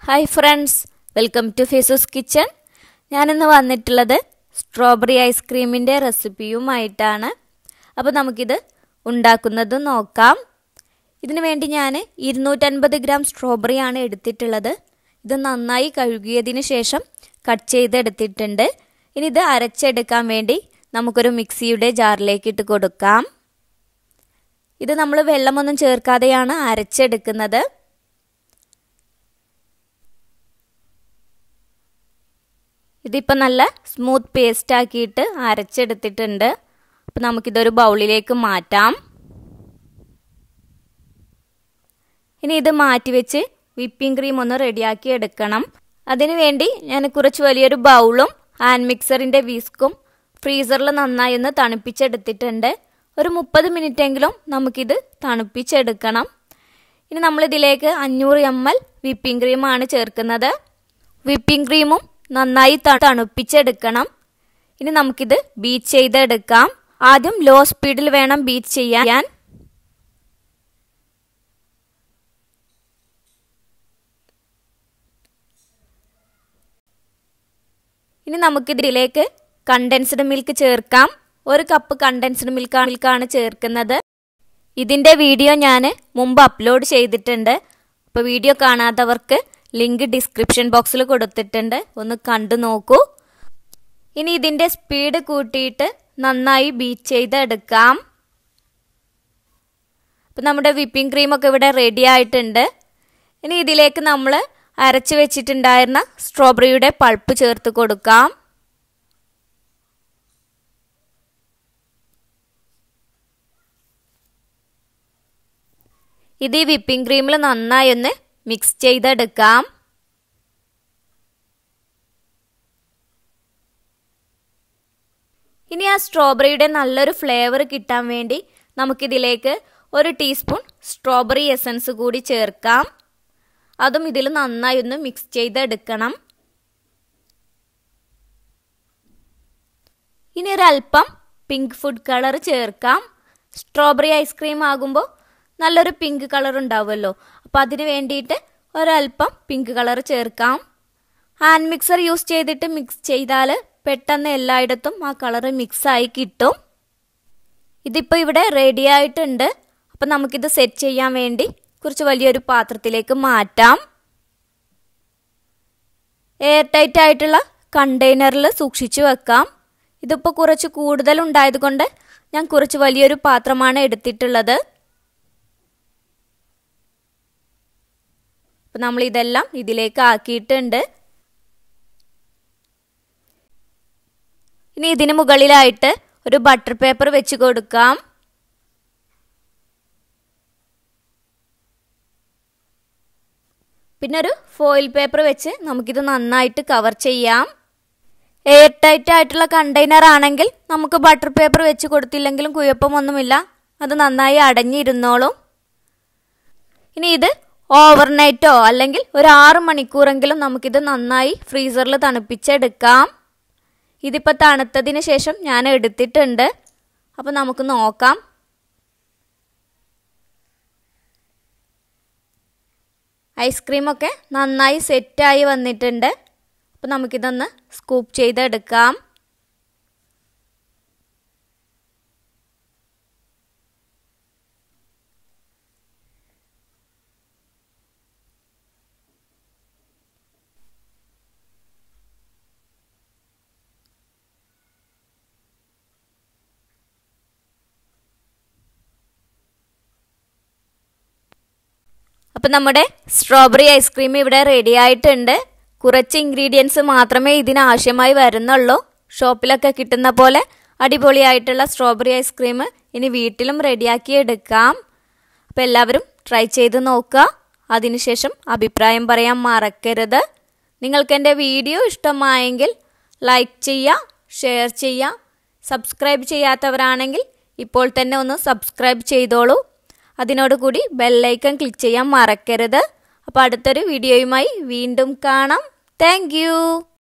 hi friends welcome to ഫേസൂസ് kitchen ഞാനിന്ന് വന്നിട്ടുള്ളത് സ്ട്രോബെറി ഐസ്ക്രീമിൻ്റെ റെസിപ്പിയുമായിട്ടാണ് അപ്പോൾ നമുക്കിത് ഉണ്ടാക്കുന്നത് നോക്കാം ഇതിനു വേണ്ടി ഞാൻ ഇരുന്നൂറ്റൻപത് ഗ്രാം സ്ട്രോബെറി ആണ് എടുത്തിട്ടുള്ളത് ഇത് നന്നായി കഴുകിയതിന് ശേഷം കട്ട് ചെയ്തെടുത്തിട്ടുണ്ട് ഇനി ഇത് അരച്ചെടുക്കാൻ വേണ്ടി നമുക്കൊരു മിക്സിയുടെ ജാറിലേക്ക് ഇട്ട് കൊടുക്കാം ഇത് നമ്മൾ വെള്ളമൊന്നും ചേർക്കാതെയാണ് അരച്ചെടുക്കുന്നത് ഇതിപ്പോൾ നല്ല സ്മൂത്ത് പേസ്റ്റ് ആക്കിയിട്ട് അരച്ചെടുത്തിട്ടുണ്ട് അപ്പോൾ നമുക്കിതൊരു ബൗളിലേക്ക് മാറ്റാം ഇനി ഇത് മാറ്റി വെച്ച് വിപ്പിംഗ് ക്രീം ഒന്ന് റെഡിയാക്കി എടുക്കണം അതിനു വേണ്ടി ഞാൻ കുറച്ച് വലിയൊരു ബൗളും ഹാൻഡ് മിക്സറിൻ്റെ വിസ്കും ഫ്രീസറിൽ നന്നായി ഒന്ന് തണുപ്പിച്ചെടുത്തിട്ടുണ്ട് ഒരു മുപ്പത് മിനിറ്റെങ്കിലും നമുക്കിത് തണുപ്പിച്ചെടുക്കണം ഇനി നമ്മളിതിലേക്ക് അഞ്ഞൂറ് എം എൽ വിപ്പിംഗ് ക്രീമാണ് ചേർക്കുന്നത് വിപ്പിംഗ് ക്രീമും നന്നായി തണുപ്പിച്ചെടുക്കണം ഇനി നമുക്കിത് ബീറ്റ് ചെയ്തെടുക്കാം ആദ്യം ലോ സ്പീഡിൽ വേണം ബീറ്റ് ചെയ്യാൻ ഇനി നമുക്കിതിലേക്ക് കണ്ടൻസ്ഡ് മിൽക്ക് ചേർക്കാം ഒരു കപ്പ് കണ്ടൻസ്ഡ് മിൽക്കാണ് മിൽക്കാണ് ചേർക്കുന്നത് ഇതിൻ്റെ വീഡിയോ ഞാൻ മുമ്പ് അപ്ലോഡ് ചെയ്തിട്ടുണ്ട് അപ്പോൾ വീഡിയോ കാണാത്തവർക്ക് ലിങ്ക് ഡിസ്ക്രിപ്ഷൻ ബോക്സിൽ കൊടുത്തിട്ടുണ്ട് ഒന്ന് കണ്ടു നോക്കൂ ഇനി ഇതിൻ്റെ സ്പീഡ് കൂട്ടിയിട്ട് നന്നായി ബീറ്റ് ചെയ്തെടുക്കാം അപ്പം നമ്മുടെ വിപ്പിംഗ് ക്രീമൊക്കെ ഇവിടെ റെഡി ആയിട്ടുണ്ട് ഇനി ഇതിലേക്ക് നമ്മൾ അരച്ച് വെച്ചിട്ടുണ്ടായിരുന്ന സ്ട്രോബെറിയുടെ പൾപ്പ് ചേർത്ത് കൊടുക്കാം ഇത് ഈ വിപ്പിംഗ് ക്രീമിൽ നന്നായി ഒന്ന് മിക്സ് ചെയ്തെടുക്കാം ഇനി ആ സ്ട്രോബെറിയുടെ നല്ലൊരു ഫ്ലേവർ കിട്ടാൻ വേണ്ടി നമുക്കിതിലേക്ക് ഒരു ടീസ്പൂൺ സ്ട്രോബെറി എസൻസ് കൂടി ചേർക്കാം അതും ഇതിൽ നന്നായി ഒന്ന് മിക്സ് ചെയ്തെടുക്കണം ഇനി ഒരല്പം പിങ്ക് ഫുഡ് കളർ ചേർക്കാം സ്ട്രോബെറി ഐസ്ക്രീം ആകുമ്പോൾ നല്ലൊരു പിങ്ക് കളർ ഉണ്ടാവുമല്ലോ അപ്പോൾ അതിന് വേണ്ടിയിട്ട് ഒരല്പം പിങ്ക് കളർ ചേർക്കാം ഹാൻഡ് മിക്സർ യൂസ് ചെയ്തിട്ട് മിക്സ് ചെയ്താൽ പെട്ടെന്ന് എല്ലായിടത്തും ആ കളർ മിക്സായി കിട്ടും ഇതിപ്പോൾ ഇവിടെ റെഡി ആയിട്ടുണ്ട് അപ്പം നമുക്കിത് സെറ്റ് ചെയ്യാൻ വേണ്ടി കുറച്ച് വലിയൊരു പാത്രത്തിലേക്ക് മാറ്റാം എയർ ടൈറ്റ് ആയിട്ടുള്ള കണ്ടെയ്നറിൽ സൂക്ഷിച്ചു വെക്കാം ഇതിപ്പോൾ കുറച്ച് കൂടുതൽ ഉണ്ടായതുകൊണ്ട് ഞാൻ കുറച്ച് വലിയൊരു പാത്രമാണ് എടുത്തിട്ടുള്ളത് അപ്പം നമ്മൾ ഇതെല്ലാം ഇതിലേക്ക് ആക്കിയിട്ടുണ്ട് ഇനി ഇതിന് മുകളിലായിട്ട് ഒരു ബട്ടർ പേപ്പർ വെച്ച് കൊടുക്കാം പിന്നെ ഒരു ഫോയിൽ പേപ്പർ വെച്ച് നമുക്കിത് നന്നായിട്ട് കവർ ചെയ്യാം എയർ ടൈറ്റ് ആയിട്ടുള്ള കണ്ടെയ്നർ ആണെങ്കിൽ നമുക്ക് ബട്ടർ പേപ്പർ വെച്ച് കൊടുത്തില്ലെങ്കിലും കുഴപ്പമൊന്നുമില്ല അത് നന്നായി അടഞ്ഞിരുന്നോളും ഇനി ഇത് ഓവർനൈറ്റോ അല്ലെങ്കിൽ ഒരു ആറ് മണിക്കൂറെങ്കിലും നമുക്കിത് നന്നായി ഫ്രീസറിൽ തണുപ്പിച്ചെടുക്കാം ഇതിപ്പോൾ തണുത്തതിന് ശേഷം ഞാൻ എടുത്തിട്ടുണ്ട് അപ്പോൾ നമുക്ക് നോക്കാം ഐസ്ക്രീമൊക്കെ നന്നായി സെറ്റായി വന്നിട്ടുണ്ട് അപ്പോൾ നമുക്കിതൊന്ന് സ്കൂപ്പ് ചെയ്തെടുക്കാം അപ്പം നമ്മുടെ സ്ട്രോബെറി ഐസ്ക്രീം ഇവിടെ റെഡി ആയിട്ടുണ്ട് കുറച്ച് ഇൻഗ്രീഡിയൻസ് മാത്രമേ ഇതിന് ആവശ്യമായി വരുന്നുള്ളൂ ഷോപ്പിലൊക്കെ കിട്ടുന്ന പോലെ അടിപൊളിയായിട്ടുള്ള സ്ട്രോബെറി ഐസ്ക്രീം ഇനി വീട്ടിലും റെഡിയാക്കി എടുക്കാം അപ്പോൾ എല്ലാവരും ട്രൈ ചെയ്ത് നോക്കുക അതിനുശേഷം അഭിപ്രായം പറയാൻ മറക്കരുത് നിങ്ങൾക്ക് എൻ്റെ വീഡിയോ ഇഷ്ടമായെങ്കിൽ ലൈക്ക് ചെയ്യുക ഷെയർ ചെയ്യുക സബ്സ്ക്രൈബ് ചെയ്യാത്തവരാണെങ്കിൽ ഇപ്പോൾ തന്നെ ഒന്ന് സബ്സ്ക്രൈബ് ചെയ്തോളൂ അതിനോടുകൂടി ബെല്ലൈക്കൺ ക്ലിക്ക് ചെയ്യാൻ മറക്കരുത് അപ്പോൾ അടുത്തൊരു വീഡിയോയുമായി വീണ്ടും കാണാം താങ്ക്